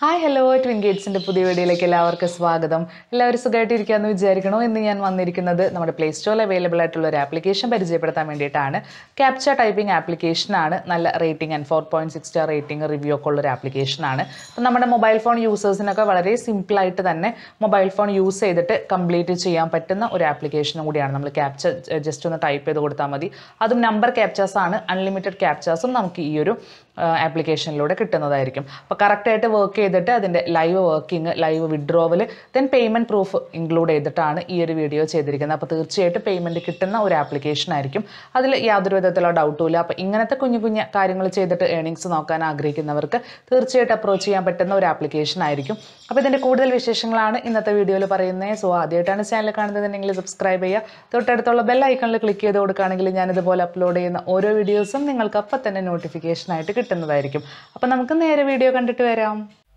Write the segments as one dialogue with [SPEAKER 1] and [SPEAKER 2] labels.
[SPEAKER 1] hi hello twin ഗേറ്റ്സിൻ്റെ പുതിയ വീഡിയോയിലേക്ക് എല്ലാവർക്കും സ്വാഗതം എല്ലാവരും സുഖമായിട്ടിരിക്കാമെന്ന് വിചാരിക്കണോ ഇന്ന് ഞാൻ വന്നിരിക്കുന്നത് നമ്മുടെ പ്ലേ സ്റ്റോറിൽ അവൈലബിൾ ആയിട്ടുള്ള ഒരു ആപ്ലിക്കേഷൻ പരിചയപ്പെടുത്താൻ വേണ്ടിയിട്ടാണ് ക്യാപ്ച ടൈപ്പിംഗ് ആപ്ലിക്കേഷനാണ് നല്ല rating and four point six star rating review ഒക്കെ ഉള്ള ഒരു ആപ്ലിക്കേഷനാണ് അപ്പം നമ്മുടെ മൊബൈൽ ഫോൺ യൂസേഴ്സിനൊക്കെ വളരെ സിമ്പിളായിട്ട് തന്നെ മൊബൈൽ ഫോൺ യൂസ് ചെയ്തിട്ട് കംപ്ലീറ്റ് ചെയ്യാൻ പറ്റുന്ന ഒരു ആപ്ലിക്കേഷനും കൂടിയാണ് നമ്മൾ ക്യാപ്ച ജസ്റ്റ് ഒന്ന് ടൈപ്പ് ചെയ്ത് കൊടുത്താൽ മതി അതും നമ്പർ ക്യാപ്ചാസ് ആണ് അൺലിമിറ്റഡ് ക്യാപ്ചാസും നമുക്ക് ഈ ഒരു ആപ്ലിക്കേഷനിലൂടെ കിട്ടുന്നതായിരിക്കും അപ്പോൾ കറക്റ്റായിട്ട് വർക്ക് ചെയ്തിട്ട് അതിൻ്റെ live working live withdrawal then payment proof include ചെയ്തിട്ടാണ് ഈ ഒരു വീഡിയോ ചെയ്തിരിക്കുന്നത് അപ്പോൾ തീർച്ചയായിട്ടും പേയ്മെൻറ്റ് കിട്ടുന്ന ഒരു ആപ്ലിക്കേഷൻ ആയിരിക്കും അതിൽ യാതൊരു വിധത്തിലുള്ള ഡൗട്ടും ഇല്ല അപ്പോൾ ഇങ്ങനത്തെ കുഞ്ഞു കുഞ്ഞു കാര്യങ്ങൾ ചെയ്തിട്ട് ഏണിങ്സ് നോക്കാൻ ആഗ്രഹിക്കുന്നവർക്ക് തീർച്ചയായിട്ടും അപ്രോച്ച് ചെയ്യാൻ പറ്റുന്ന ഒരു ആപ്ലിക്കേഷൻ ആയിരിക്കും അപ്പോൾ ഇതിൻ്റെ കൂടുതൽ വിശേഷങ്ങളാണ് ഇന്നത്തെ വീഡിയോയിൽ പറയുന്നത് സോ ആദ്യമായിട്ടാണ് ചാനൽ കാണുന്നതെങ്കിൽ സബ്സ്ക്രൈബ് ചെയ്യുക തൊട്ടടുത്തുള്ള ബെൽ ഐക്കണിൽ ക്ലിക്ക് ചെയ്ത് കൊടുക്കുകയാണെങ്കിൽ ഞാനിതുപോലെ അപ്ലോഡ് ചെയ്യുന്ന ഓരോ വീഡിയോസും നിങ്ങൾക്ക് അപ്പം തന്നെ നോട്ടിഫിക്കേഷനായിട്ട് കിട്ടുന്നതായിരിക്കും അപ്പം നമുക്ക് നേരെ വീഡിയോ കണ്ടിട്ട് വരാം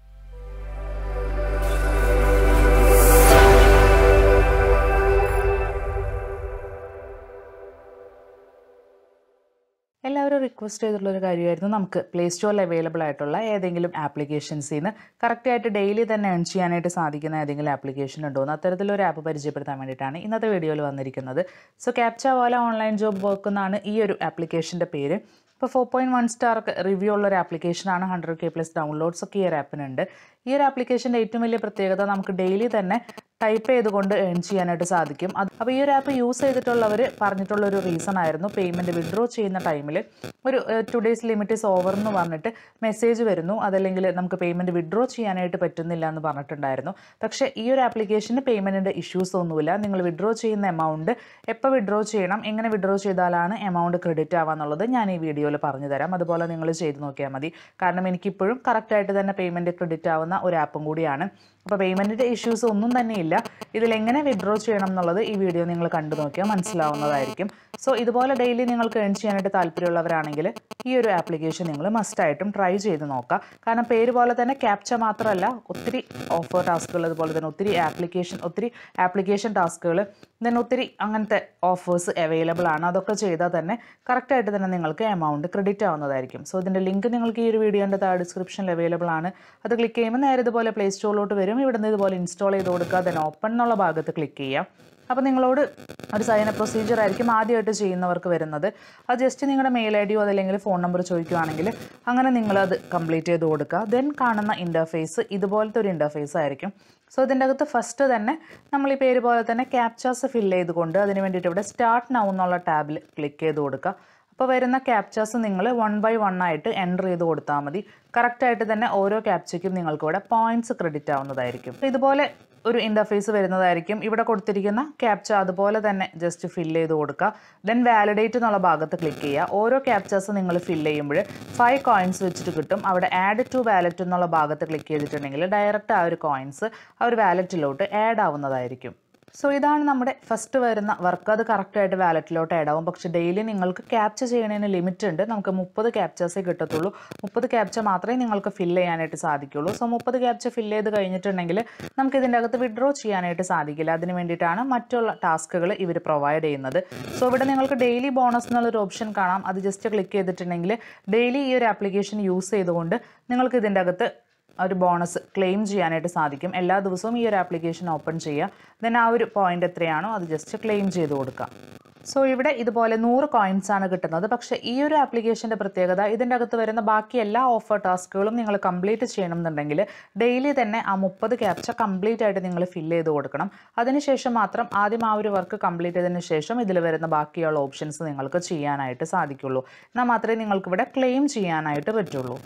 [SPEAKER 1] എല്ലാവരും റിക്വസ്റ്റ് ചെയ്തിട്ടുള്ള ഒരു കാര്യമായിരുന്നു നമുക്ക് പ്ലേ സ്റ്റോറിൽ അവൈലബിൾ ആയിട്ടുള്ള ഏതെങ്കിലും ആപ്ലിക്കേഷൻസിൽ നിന്ന് കറക്റ്റായിട്ട് ഡെയിലി തന്നെ ഏൺ ചെയ്യാനായിട്ട് സാധിക്കുന്ന ഏതെങ്കിലും ആപ്ലിക്കേഷൻ ഉണ്ടോ എന്ന് അത്തരത്തിലൊരു ആപ്പ് പരിചയപ്പെടുത്താൻ വേണ്ടിയിട്ടാണ് ഇന്നത്തെ വീഡിയോയിൽ വന്നിരിക്കുന്നത് സോ ക്യാപ്ച പോലെ ഓൺലൈൻ ജോബ് വർക്ക് എന്നാണ് ഈ ഒരു ആപ്ലിക്കേഷൻ്റെ പേര് ഇപ്പോൾ four point one star review ഉള്ള ഒരു ആപ്ലിക്കേഷനാണ് ഹൺഡ്രഡ് കെ പ്ലസ് ഡൗൺലോഡ്സ് ഒക്കെ ഈ ഒരു ആപ്പിനുണ്ട് ഈ ഒരു ആപ്ലിക്കേഷൻ്റെ ഏറ്റവും വലിയ പ്രത്യേകത നമുക്ക് ഡെയിലി തന്നെ ടൈപ്പ് ചെയ്തുകൊണ്ട് ഏൺ ചെയ്യാനായിട്ട് സാധിക്കും അത് അപ്പോൾ ഈ ഒരു ആപ്പ് യൂസ് ചെയ്തിട്ടുള്ളവർ പറഞ്ഞിട്ടുള്ള ഒരു റീസൺ ആയിരുന്നു പേയ്മെൻറ്റ് വിഡ്രോ ചെയ്യുന്ന ടൈമിൽ ഒരു today's limit is over എന്ന് പറഞ്ഞിട്ട് മെസ്സേജ് വരുന്നു അതല്ലെങ്കിൽ നമുക്ക് പേയ്മെൻറ്റ് വിഡ്രോ ചെയ്യാനായിട്ട് പറ്റുന്നില്ല എന്ന് പറഞ്ഞിട്ടുണ്ടായിരുന്നു പക്ഷേ ഈ ഒരു ആപ്ലിക്കേഷന് പേയ്മെൻറ്റിൻ്റെ ഇഷ്യൂസ് ഒന്നുമില്ല നിങ്ങൾ വിഡ്രോ ചെയ്യുന്ന എമൗണ്ട് എപ്പോൾ വിഡ്രോ ചെയ്യണം എങ്ങനെ വിഡ്രോ ചെയ്താലാണ് എമൗണ്ട് ക്രെഡിറ്റ് ആവാന്നുള്ളത് ഞാൻ ഈ വീഡിയോയിൽ പറഞ്ഞു തരാം അതുപോലെ നിങ്ങൾ ചെയ്ത് നോക്കിയാൽ മതി കാരണം എനിക്കിപ്പോഴും കറക്റ്റായിട്ട് തന്നെ പേയ്മെൻറ്റ് ക്രെഡിറ്റ് ആവുന്ന ഒരു ആപ്പും കൂടിയാണ് അപ്പോൾ പേയ്മെൻറ്റിൻ്റെ ഇഷ്യൂസ് ഒന്നും തന്നെ ഇല്ല ഇതിലെങ്ങനെ വിഡ്രോ ചെയ്യണം എന്നുള്ളത് ഈ വീഡിയോ നിങ്ങൾ കണ്ടു നോക്കിയാൽ മനസ്സിലാവുന്നതായിരിക്കും സോ ഇതുപോലെ ഡെയിലി നിങ്ങൾക്ക് ഏൺ ചെയ്യാനായിട്ട് താല്പര്യമുള്ളവരാണെങ്കിൽ ഈ ഒരു ആപ്ലിക്കേഷൻ നിങ്ങൾ മസ്റ്റായിട്ടും ട്രൈ ചെയ്ത് നോക്കുക കാരണം പേര് പോലെ തന്നെ ക്യാപ്ച മാത്രമല്ല ഒത്തിരി ഓഫർ ടാസ്കുകൾ അതുപോലെ തന്നെ ഒത്തിരി ആപ്ലിക്കേഷൻ ഒത്തിരി ആപ്ലിക്കേഷൻ ടാസ്കുകൾ ദെൻ ഒത്തിരി അങ്ങനത്തെ ഓഫേഴ്സ് അവൈലബിൾ ആണ് അതൊക്കെ ചെയ്താൽ തന്നെ കറക്റ്റായിട്ട് തന്നെ നിങ്ങൾക്ക് എമൗണ്ട് ക്രെഡിറ്റ് ആവുന്നതായിരിക്കും സോ ഇതിൻ്റെ ലിങ്ക് നിങ്ങൾക്ക് ഈ ഒരു വീഡിയോൻ്റെ താഴെ ഡിസ്ക്രിപ്ഷനിൽ അവൈലബിൾ ആണ് അത് ക്ലിക്ക് ചെയ്യുമ്പോൾ നേരെ ഇതുപോലെ പ്ലേ സ്റ്റോറിലോട്ട് വരും ഇവിടെ നിന്ന് ഇതുപോലെ ഇൻസ്റ്റാൾ ചെയ്ത് കൊടുക്കുക ദെൻ ഓപ്പൺ എന്നുള്ള ഭാഗത്ത് ക്ലിക്ക് ചെയ്യാം അപ്പോൾ നിങ്ങളോട് ഒരു സൈൻ അപ്പ് പ്രൊസീജിയർ ആയിരിക്കും ആദ്യമായിട്ട് ചെയ്യുന്നവർക്ക് വരുന്നത് അത് ജസ്റ്റ് നിങ്ങളുടെ മെയിൽ ഐ ഡിയോ അതല്ലെങ്കിൽ ഫോൺ നമ്പർ ചോദിക്കുകയാണെങ്കിൽ അങ്ങനെ നിങ്ങളത് കംപ്ലീറ്റ് ചെയ്ത് കൊടുക്കുക ദെൻ കാണുന്ന ഇൻ്റർഫേസ് ഇതുപോലത്തെ ഒരു ഇൻ്റർഫേസ് ആയിരിക്കും സോ ഇതിൻ്റെ അകത്ത് ഫസ്റ്റ് തന്നെ നമ്മൾ ഈ പേര് പോലെ തന്നെ ക്യാപ്ചാസ് ഫില്ല് ചെയ്തുകൊണ്ട് അതിന് വേണ്ടിയിട്ട് ഇവിടെ സ്റ്റാർട്ട് നൗ എന്നുള്ള ടാബിൽ ക്ലിക്ക് ചെയ്ത് കൊടുക്കുക അപ്പോൾ വരുന്ന ക്യാപ്ചാസ് നിങ്ങൾ വൺ ബൈ വൺ ആയിട്ട് എൻ്റർ ചെയ്ത് കൊടുത്താൽ മതി കറക്റ്റായിട്ട് തന്നെ ഓരോ ക്യാപ്ചയ്ക്കും നിങ്ങൾക്ക് ഇവിടെ പോയിന്റ്സ് ക്രെഡിറ്റ് ആവുന്നതായിരിക്കും ഇതുപോലെ ഒരു ഇൻ്റർഫേസ് വരുന്നതായിരിക്കും ഇവിടെ കൊടുത്തിരിക്കുന്ന ക്യാപ്ച അതുപോലെ തന്നെ ജസ്റ്റ് ഫില്ല് ചെയ്ത് കൊടുക്കുക ദെൻ വാലിഡേറ്റ് എന്നുള്ള ഭാഗത്ത് ക്ലിക്ക് ചെയ്യുക ഓരോ ക്യാപ്ചാസ് നിങ്ങൾ ഫില്ല് ചെയ്യുമ്പോൾ ഫൈവ് കോയിൻസ് വെച്ചിട്ട് കിട്ടും അവിടെ ആഡ് ടു വാലറ്റ് എന്നുള്ള ഭാഗത്ത് ക്ലിക്ക് ചെയ്തിട്ടുണ്ടെങ്കിൽ ഡയറക്റ്റ് ആ ഒരു കോയിൻസ് ആ ഒരു വാലറ്റിലോട്ട് ആഡ് ആവുന്നതായിരിക്കും സോ ഇതാണ് നമ്മുടെ ഫസ്റ്റ് വരുന്ന വർക്ക് അത് കറക്റ്റായിട്ട് വാലറ്റിലോട്ട് ആഡ് ആവും പക്ഷേ ഡെയിലി നിങ്ങൾക്ക് ക്യാപ്ചർ ചെയ്യണതിന് ലിമിറ്റ് ഉണ്ട് നമുക്ക് മുപ്പത് ക്യാപ്ചേഴ്സേ കിട്ടത്തുള്ളൂ മുപ്പത് ക്യാപ്ചർ മാത്രമേ നിങ്ങൾക്ക് ഫില്ല് ചെയ്യാനായിട്ട് സാധിക്കുള്ളൂ സോ മുപ്പത് ക്യാപ്ചർ ഫില്ല് ചെയ്ത് കഴിഞ്ഞിട്ടുണ്ടെങ്കിൽ നമുക്ക് ഇതിൻ്റെ അകത്ത് വിഡ്രോ ചെയ്യാനായിട്ട് സാധിക്കില്ല അതിന് വേണ്ടിയിട്ടാണ് മറ്റുള്ള ടാസ്കുകൾ ഇവർ പ്രൊവൈഡ് ചെയ്യുന്നത് സോ ഇവിടെ നിങ്ങൾക്ക് ഡെയിലി ബോണസ് എന്നുള്ളൊരു ഓപ്ഷൻ കാണാം അത് ജസ്റ്റ് ക്ലിക്ക് ചെയ്തിട്ടുണ്ടെങ്കിൽ ഡെയിലി ഈ ഒരു ആപ്ലിക്കേഷൻ യൂസ് ചെയ്തുകൊണ്ട് നിങ്ങൾക്ക് ഇതിൻ്റെ അകത്ത് ഒരു ബോണസ് ക്ലെയിം ചെയ്യാനായിട്ട് സാധിക്കും എല്ലാ ദിവസവും ഈ ഒരു ആപ്ലിക്കേഷൻ ഓപ്പൺ ചെയ്യുക ദെൻ ആ ഒരു പോയിന്റ് എത്രയാണോ അത് ജസ്റ്റ് ക്ലെയിം ചെയ്ത് കൊടുക്കുക സോ ഇവിടെ ഇതുപോലെ നൂറ് കോയിൻസ് ആണ് കിട്ടുന്നത് പക്ഷേ ഈ ഒരു ആപ്ലിക്കേഷൻ്റെ പ്രത്യേകത ഇതിൻ്റെ അകത്ത് വരുന്ന ബാക്കി എല്ലാ ഓഫർ ടാസ്കുകളും നിങ്ങൾ കംപ്ലീറ്റ് ചെയ്യണമെന്നുണ്ടെങ്കിൽ ഡെയിലി തന്നെ ആ മുപ്പത് ക്യാപ്ച കംപ്ലീറ്റ് ആയിട്ട് നിങ്ങൾ ഫില്ല് ചെയ്ത് കൊടുക്കണം അതിനുശേഷം മാത്രം ആദ്യം ആ ഒരു വർക്ക് കംപ്ലീറ്റ് ചെയ്തതിന് ശേഷം ഇതിൽ വരുന്ന ബാക്കിയുള്ള ഓപ്ഷൻസ് നിങ്ങൾക്ക് ചെയ്യാനായിട്ട് സാധിക്കുള്ളൂ എന്നാൽ മാത്രമേ നിങ്ങൾക്ക് ഇവിടെ ക്ലെയിം ചെയ്യാനായിട്ട് പറ്റുള്ളൂ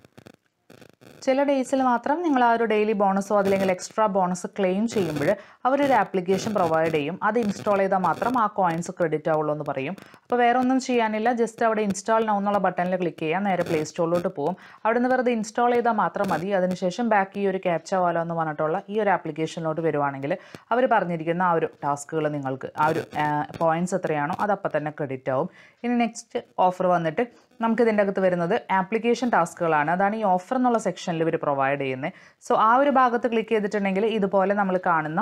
[SPEAKER 1] ചില ഡേയ്സിൽ മാത്രം നിങ്ങൾ ആ ഒരു ഡെയിലി ബോണസോ അല്ലെങ്കിൽ എക്സ്ട്രാ ബോണസ് ക്ലെയിം ചെയ്യുമ്പോൾ അവരൊരു ആപ്ലിക്കേഷൻ പ്രൊവൈഡ് ചെയ്യും അത് ഇൻസ്റ്റാൾ ചെയ്താൽ മാത്രം ആ കോയിൻസ് ക്രെഡിറ്റ് ആവുള്ളൂ എന്ന് പറയും അപ്പോൾ വേറെ ഒന്നും ചെയ്യാനില്ല ജസ്റ്റ് അവിടെ ഇൻസ്റ്റാൾ നൗ എന്നുള്ള ബട്ടണിൽ ക്ലിക്ക് ചെയ്യുക നേരെ പ്ലേ സ്റ്റോറിലോട്ട് പോകും അവിടെ നിന്ന് വെറുതെ ഇൻസ്റ്റാൾ ചെയ്താൽ മാത്രം മതി അതിനുശേഷം ബാക്ക് ഈ ഒരു ക്യാപ്ച വാലോ എന്ന് പറഞ്ഞിട്ടുള്ള ഈ ഒരു ആപ്ലിക്കേഷനിലോട്ട് വരുവാണെങ്കിൽ അവർ പറഞ്ഞിരിക്കുന്ന ആ ഒരു ടാസ്കുകൾ നിങ്ങൾക്ക് ആ ഒരു പോയിന്റ്സ് എത്രയാണോ അത് അപ്പം തന്നെ ക്രെഡിറ്റ് ആവും ഇനി നെക്സ്റ്റ് ഓഫർ വന്നിട്ട് നമുക്ക് ഇതിൻ്റെ അകത്ത് വരുന്നത് ആപ്ലിക്കേഷൻ ടാസ്കുകളാണ് അതാണ് ഈ ഓഫർ എന്നുള്ള സെക്ഷനിൽ ഇവർ പ്രൊവൈഡ് ചെയ്യുന്നത് സോ ആ ഒരു ഭാഗത്ത് ക്ലിക്ക് ചെയ്തിട്ടുണ്ടെങ്കിൽ ഇതുപോലെ നമ്മൾ കാണുന്ന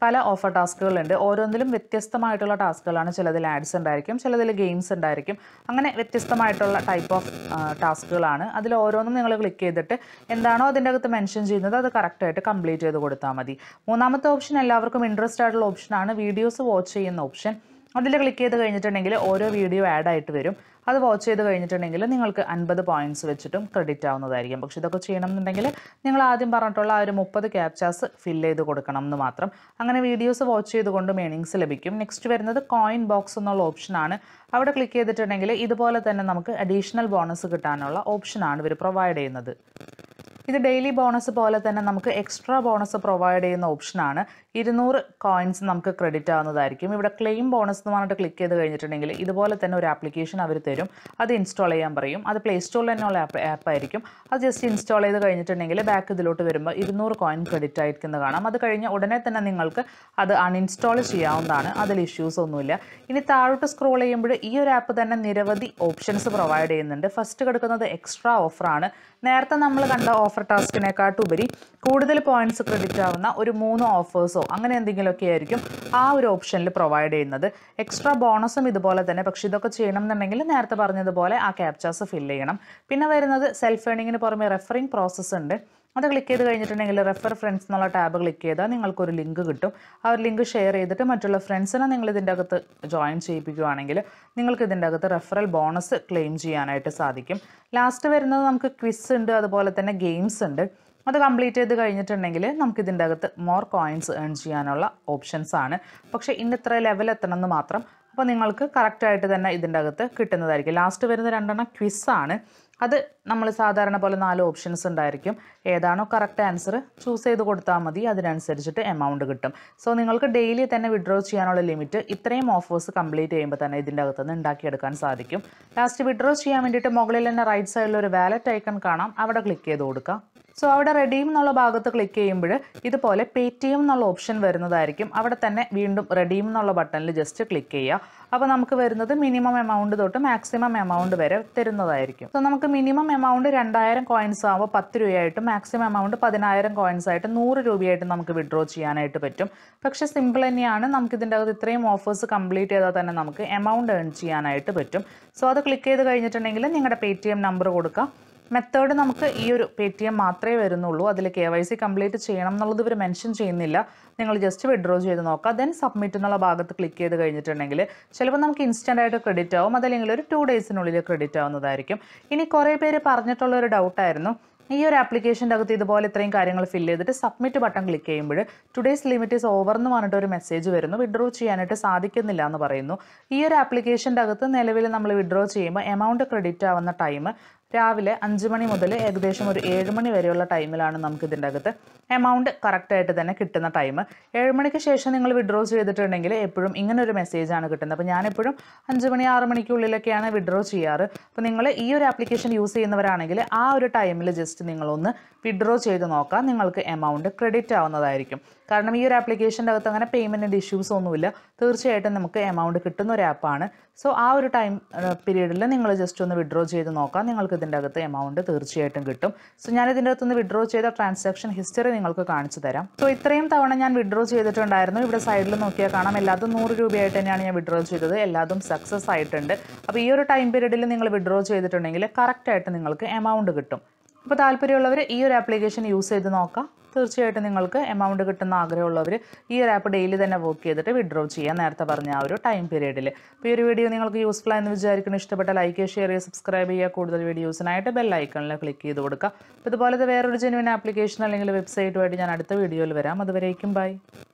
[SPEAKER 1] പല ഓഫർ ടാസ്കുകളുണ്ട് ഓരോന്നിലും വ്യത്യസ്തമായിട്ടുള്ള ടാസ്കുകളാണ് ചിലതിൽ ആഡ്സ് ഉണ്ടായിരിക്കും ചിലതിൽ ഗെയിംസ് ഉണ്ടായിരിക്കും അങ്ങനെ വ്യത്യസ്തമായിട്ടുള്ള ടൈപ്പ് ഓഫ് ടാസ്കുകളാണ് അതിൽ ഓരോന്നും നിങ്ങൾ ക്ലിക്ക് ചെയ്തിട്ട് എന്താണോ അതിൻ്റെ അകത്ത് മെൻഷൻ ചെയ്യുന്നത് അത് കറക്റ്റായിട്ട് കംപ്ലീറ്റ് ചെയ്ത് കൊടുത്താൽ മതി മൂന്നാമത്തെ ഓപ്ഷൻ എല്ലാവർക്കും ഇൻട്രസ്റ്റ് ആയിട്ടുള്ള ഓപ്ഷനാണ് വീഡിയോസ് വാച്ച് ചെയ്യുന്ന ഓപ്ഷൻ അതിൽ ക്ലിക്ക് ചെയ്ത് കഴിഞ്ഞിട്ടുണ്ടെങ്കിൽ ഓരോ വീഡിയോ ആഡ് ആയിട്ട് വരും അത് വാച്ച് ചെയ്ത് കഴിഞ്ഞിട്ടുണ്ടെങ്കിൽ നിങ്ങൾക്ക് അൻപത് പോയിന്റ്സ് വെച്ചിട്ടും ക്രെഡിറ്റ് ആവുന്നതായിരിക്കും പക്ഷെ ഇതൊക്കെ ചെയ്യണം എന്നുണ്ടെങ്കിൽ നിങ്ങൾ ആദ്യം പറഞ്ഞിട്ടുള്ള ആ ഒരു മുപ്പത് ക്യാപ്ചാസ് ഫില്ല് ചെയ്ത് കൊടുക്കണം എന്ന് മാത്രം അങ്ങനെ വീഡിയോസ് വാച്ച് ചെയ്തുകൊണ്ട് മേണിങ്സ് ലഭിക്കും നെക്സ്റ്റ് വരുന്നത് കോയിൻ ബോക്സ് എന്നുള്ള ഓപ്ഷനാണ് അവിടെ ക്ലിക്ക് ചെയ്തിട്ടുണ്ടെങ്കിൽ ഇതുപോലെ തന്നെ നമുക്ക് അഡീഷണൽ ബോണസ് കിട്ടാനുള്ള ഓപ്ഷനാണ് ഇവർ പ്രൊവൈഡ് ചെയ്യുന്നത് ഇത് ഡെയിലി ബോണസ് പോലെ തന്നെ നമുക്ക് എക്സ്ട്രാ ബോണസ് പ്രൊവൈഡ് ചെയ്യുന്ന ഓപ്ഷനാണ് ഇരുന്നൂറ് കോയിൻസ് നമുക്ക് ക്രെഡിറ്റ് ആവുന്നതായിരിക്കും ഇവിടെ ക്ലെയിം ബോണസ് എന്ന് പറഞ്ഞിട്ട് ക്ലിക്ക് ചെയ്ത് കഴിഞ്ഞിട്ടുണ്ടെങ്കിൽ ഇതുപോലെ തന്നെ ഒരു ആപ്ലിക്കേഷൻ അവർ തരും അത് ഇൻസ്റ്റാൾ ചെയ്യാൻ പറയും അത് പ്ലേ സ്റ്റോറിൽ തന്നെയുള്ള ആപ്പ് ആപ്പ് ആയിരിക്കും അത് ജസ്റ്റ് ഇൻസ്റ്റാൾ ചെയ്ത് കഴിഞ്ഞിട്ടുണ്ടെങ്കിൽ ബാക്ക് ഇതിലോട്ട് വരുമ്പോൾ ഇരുന്നൂറ് കോയിൻ ക്രെഡിറ്റ് ആയിരിക്കുന്നത് കാണാം അത് കഴിഞ്ഞ് ഉടനെ തന്നെ നിങ്ങൾക്ക് അത് അൺഇൻസ്റ്റാൾ ചെയ്യാവുന്നതാണ് അതിൽ ഇഷ്യൂസ് ഒന്നുമില്ല ഇനി താഴോട്ട് സ്ക്രോൾ ചെയ്യുമ്പോൾ ഈ ഒരു ആപ്പ് തന്നെ നിരവധി ഓപ്ഷൻസ് പ്രൊവൈഡ് ചെയ്യുന്നുണ്ട് ഫസ്റ്റ് കിടക്കുന്നത് എക്സ്ട്രാ ഓഫറാണ് നേരത്തെ നമ്മൾ കണ്ട ഓഫർ ടാസ്കിനെക്കാട്ടുപരി കൂടുതൽ പോയിന്റ്സ് ക്രെഡിറ്റ് ആവുന്ന ഒരു മൂന്ന് ഓഫേഴ്സോ അങ്ങനെ എന്തെങ്കിലുമൊക്കെ ആയിരിക്കും ആ ഒരു ഓപ്ഷനിൽ പ്രൊവൈഡ് ചെയ്യുന്നത് എക്സ്ട്രാ ബോണസും ഇതുപോലെ തന്നെ പക്ഷേ ഇതൊക്കെ ചെയ്യണം എന്നുണ്ടെങ്കിൽ നേരത്തെ പറഞ്ഞതുപോലെ ആ ക്യാപ്ചാസ് ഫില്ല് ചെയ്യണം പിന്നെ വരുന്നത് സെൽഫ് ഏണിങ്ങിന് പുറമെ റെഫറിങ് പ്രോസസ്സ് ഉണ്ട് അത് ക്ലിക്ക് ചെയ്ത് കഴിഞ്ഞിട്ടുണ്ടെങ്കിൽ റെഫർ ഫ്രണ്ട്സ് എന്നുള്ള ടാബ് ക്ലിക്ക് ചെയ്താൽ നിങ്ങൾക്കൊരു ലിങ്ക് കിട്ടും ആ ഒരു ലിങ്ക് ഷെയർ ചെയ്തിട്ട് മറ്റുള്ള ഫ്രണ്ട്സിനെ നിങ്ങൾ ഇതിൻ്റെ അകത്ത് ജോയിൻ ചെയ്യിപ്പിക്കുകയാണെങ്കിൽ നിങ്ങൾക്ക് ഇതിൻ്റെ അകത്ത് റെഫറൽ ബോണസ് ക്ലെയിം ചെയ്യാനായിട്ട് സാധിക്കും ലാസ്റ്റ് വരുന്നത് നമുക്ക് ക്വിസ് ഉണ്ട് അതുപോലെ തന്നെ ഗെയിംസ് ഉണ്ട് അത് കംപ്ലീറ്റ് ചെയ്ത് കഴിഞ്ഞിട്ടുണ്ടെങ്കിൽ നമുക്ക് ഇതിൻ്റെ അകത്ത് മോർ കോയിൻസ് ഏൺ ചെയ്യാനുള്ള ഓപ്ഷൻസ് ആണ് പക്ഷേ ഇന്ന് ഇത്ര ലെവൽ എത്തണം എന്ന് മാത്രം അപ്പോൾ നിങ്ങൾക്ക് കറക്റ്റായിട്ട് തന്നെ ഇതിൻ്റെ അകത്ത് കിട്ടുന്നതായിരിക്കും ലാസ്റ്റ് വരുന്ന രണ്ടെണ്ണം ക്വിസ്സാണ് അത് നമ്മൾ സാധാരണ പോലെ നാല് ഓപ്ഷൻസ് ഉണ്ടായിരിക്കും ഏതാണോ കറക്റ്റ് ആൻസർ ചൂസ് ചെയ്ത് കൊടുത്താൽ മതി അതിനനുസരിച്ചിട്ട് എമൗണ്ട് കിട്ടും സോ നിങ്ങൾക്ക് ഡെയിലി തന്നെ വിഡ്രോ ചെയ്യാനുള്ള ലിമിറ്റ് ഇത്രയും ഓഫേഴ്സ് കംപ്ലീറ്റ് ചെയ്യുമ്പോൾ തന്നെ ഇതിൻ്റെ അകത്ത് നിന്ന് ഉണ്ടാക്കിയെടുക്കാൻ സാധിക്കും ലാസ്റ്റ് വിഡ്രോ ചെയ്യാൻ വേണ്ടിയിട്ട് മുകളിൽ തന്നെ റൈറ്റ് സൈഡിൽ ഒരു വാലറ്റ് ഐക്കൺ കാണാം അവിടെ ക്ലിക്ക് ചെയ്ത് കൊടുക്കുക സോ അവിടെ റെഡീം എന്നുള്ള ഭാഗത്ത് ക്ലിക്ക് ചെയ്യുമ്പോൾ ഇതുപോലെ പേ ടി എം എന്നുള്ള ഓപ്ഷൻ വരുന്നതായിരിക്കും അവിടെ തന്നെ വീണ്ടും റെഡീം എന്നുള്ള ബട്ടണിൽ ജസ്റ്റ് ക്ലിക്ക് ചെയ്യുക അപ്പോൾ നമുക്ക് വരുന്നത് മിനിമം എമൗണ്ട് തൊട്ട് മാക്സിമം എമൗണ്ട് വരെ തരുന്നതായിരിക്കും സോ നമുക്ക് മിനിമം എമൗണ്ട് രണ്ടായിരം കോയിൻസ് ആകുമ്പോൾ പത്ത് രൂപയായിട്ടും മാക്സിമം എമൗണ്ട് പതിനായിരം കോയിൻസ് ആയിട്ട് നൂറ് രൂപയായിട്ട് നമുക്ക് വിഡ്രോ ചെയ്യാനായിട്ട് പറ്റും പക്ഷേ സിമ്പിൾ തന്നെയാണ് നമുക്ക് ഇതിൻ്റെ അകത്ത് ഇത്രയും ഓഫേഴ്സ് കംപ്ലീറ്റ് ചെയ്താൽ തന്നെ നമുക്ക് എമൗണ്ട് ഏൺ ചെയ്യാനായിട്ട് പറ്റും സോ അത് ക്ലിക്ക് ചെയ്ത് കഴിഞ്ഞിട്ടുണ്ടെങ്കിൽ നിങ്ങളുടെ പേ ടി എം നമ്പർ കൊടുക്കുക മെത്തേഡ് നമുക്ക് ഈ ഒരു പേ ടി എം മാത്രമേ വരുന്നുള്ളൂ അതിൽ കെ വൈ സി കംപ്ലീറ്റ് ചെയ്യണം എന്നുള്ളത് ഇവർ മെൻഷൻ ചെയ്യുന്നില്ല നിങ്ങൾ ജസ്റ്റ് വിഡ്രോ ചെയ്ത് നോക്കുക ദെൻ സബ്മിറ്റ് എന്നുള്ള ഭാഗത്ത് ക്ലിക്ക് ചെയ്ത് കഴിഞ്ഞിട്ടുണ്ടെങ്കിൽ ചിലപ്പോൾ നമുക്ക് ഇൻസ്റ്റൻ്റ് ആയിട്ട് ക്രെഡിറ്റ് ആവും അതല്ലെങ്കിൽ ഒരു ടു ഡേയ്സിനുള്ളിൽ ക്രെഡിറ്റ് ആവുന്നതായിരിക്കും ഇനി കുറേ പേര് പറഞ്ഞിട്ടുള്ള ഒരു ഡൗട്ടായിരുന്നു ഈ ഒരു ആപ്ലിക്കേഷൻ്റെ അകത്ത് ഇതുപോലെ ഇത്രയും കാര്യങ്ങൾ ഫില്ല് ചെയ്തിട്ട് സബ്മിറ്റ് ബട്ടൺ ക്ലിക്ക് ചെയ്യുമ്പോൾ ടുഡേയ്സ് ലിമിറ്റ് ഈസ് ഓവർ എന്ന് പറഞ്ഞിട്ട് ഒരു മെസ്സേജ് വരുന്നു വിഡ്രോ ചെയ്യാനായിട്ട് സാധിക്കുന്നില്ല എന്ന് പറയുന്നു ഈ ഒരു ആപ്ലിക്കേഷൻ്റെ അകത്ത് നിലവിൽ നമ്മൾ വിഡ്രോ ചെയ്യുമ്പോൾ എമൗണ്ട് ക്രെഡിറ്റ് ആവുന്ന ടൈം രാവിലെ അഞ്ച് മണി മുതൽ ഏകദേശം ഒരു ഏഴ് മണി വരെയുള്ള ടൈമിലാണ് നമുക്ക് ഇതിൻ്റെ അകത്ത് എമൗണ്ട് കറക്റ്റായിട്ട് തന്നെ കിട്ടുന്ന ടൈം ഏഴ് മണിക്ക് ശേഷം നിങ്ങൾ വിഡ്രോ ചെയ്തിട്ടുണ്ടെങ്കിൽ എപ്പോഴും ഇങ്ങനെ ഒരു മെസ്സേജാണ് കിട്ടുന്നത് അപ്പോൾ ഞാനെപ്പോഴും അഞ്ച് മണി ആറ് മണിക്കുള്ളിലൊക്കെയാണ് വിഡ്രോ ചെയ്യാറ് അപ്പോൾ നിങ്ങൾ ഈ ഒരു ആപ്ലിക്കേഷൻ യൂസ് ചെയ്യുന്നവരാണെങ്കിൽ ആ ഒരു ടൈമിൽ ജസ്റ്റ് നിങ്ങളൊന്ന് വിഡ്രോ ചെയ്ത് നോക്കാം നിങ്ങൾക്ക് എമൗണ്ട് ക്രെഡിറ്റ് ആവുന്നതായിരിക്കും കാരണം ഈ ഒരു ആപ്ലിക്കേഷൻ്റെ അകത്ത് അങ്ങനെ പേയ്മെൻറ്റിൻ്റെ ഇഷ്യൂസ് ഒന്നുമില്ല തീർച്ചയായിട്ടും നമുക്ക് എമൗണ്ട് കിട്ടുന്ന ഒരു ആപ്പാണ് സോ ആ ഒരു ടൈം പീരീഡിൽ നിങ്ങൾ ജസ്റ്റ് ഒന്ന് വിഡ്രോ ചെയ്ത് നോക്കാം നിങ്ങൾക്ക് ഇതിൻ്റെ അകത്ത് എമൗണ്ട് തീർച്ചയായിട്ടും കിട്ടും സോ ഞാൻ ഇതിൻ്റെ അകത്തുനിന്ന് വിഡ്രോ ചെയ്ത ട്രാൻസാക്ഷൻ ഹിസ്റ്ററി നിങ്ങൾക്ക് കാണിച്ചു തരാം സോ ഇത്രയും തവണ ഞാൻ വിഡ്രോ ചെയ്തിട്ടുണ്ടായിരുന്നു ഇവിടെ സൈഡിൽ നോക്കിയാൽ കാണാം എല്ലാതും നൂറ് രൂപയായിട്ട് തന്നെയാണ് ഞാൻ വിഡ്രോ ചെയ്തത് എല്ലാതും സക്സസ് ആയിട്ടുണ്ട് അപ്പോൾ ഈ ഒരു ടൈം പീരീഡിൽ നിങ്ങൾ വിഡ്രോ ചെയ്തിട്ടുണ്ടെങ്കിൽ കറക്റ്റായിട്ട് നിങ്ങൾക്ക് എമൗണ്ട് കിട്ടും അപ്പോൾ താല്പര്യമുള്ളവർ ഈ ഒരു ആപ്ലിക്കേഷൻ യൂസ് ചെയ്ത് നോക്കാം തീർച്ചയായിട്ടും നിങ്ങൾക്ക് എമൗണ്ട് കിട്ടുന്ന ആഗ്രഹമുള്ളവർ ഈ ഒരു ആപ്പ് ഡെയിലി തന്നെ വർക്ക് ചെയ്തിട്ട് വിഡ്രോ ചെയ്യാം നേരത്തെ പറഞ്ഞ ആ ഒരു ടൈം പീരീഡിൽ അപ്പോൾ ഈ ഒരു വീഡിയോ നിങ്ങൾക്ക് യൂസ്ഫുൾ ആയെന്ന് വിചാരിക്കുന്നു ഇഷ്ടപ്പെട്ട ലൈക്ക് ഷെയർ ചെയ്യുക സബ്സ്ക്രൈബ് ചെയ്യുക കൂടുതൽ വീഡിയോസിനായിട്ട് ബെൽ ഐക്കണിൽ ക്ലിക്ക് ചെയ്ത് കൊടുക്കുക അപ്പോൾ ഇതുപോലത്തെ വേറൊരു ജെനുവിൻ ആപ്ലിക്കേഷൻ അല്ലെങ്കിൽ വെബ്സൈറ്റുമായിട്ട് ഞാൻ അടുത്ത വീഡിയോയിൽ വരാം അതുവരേക്കും ബൈ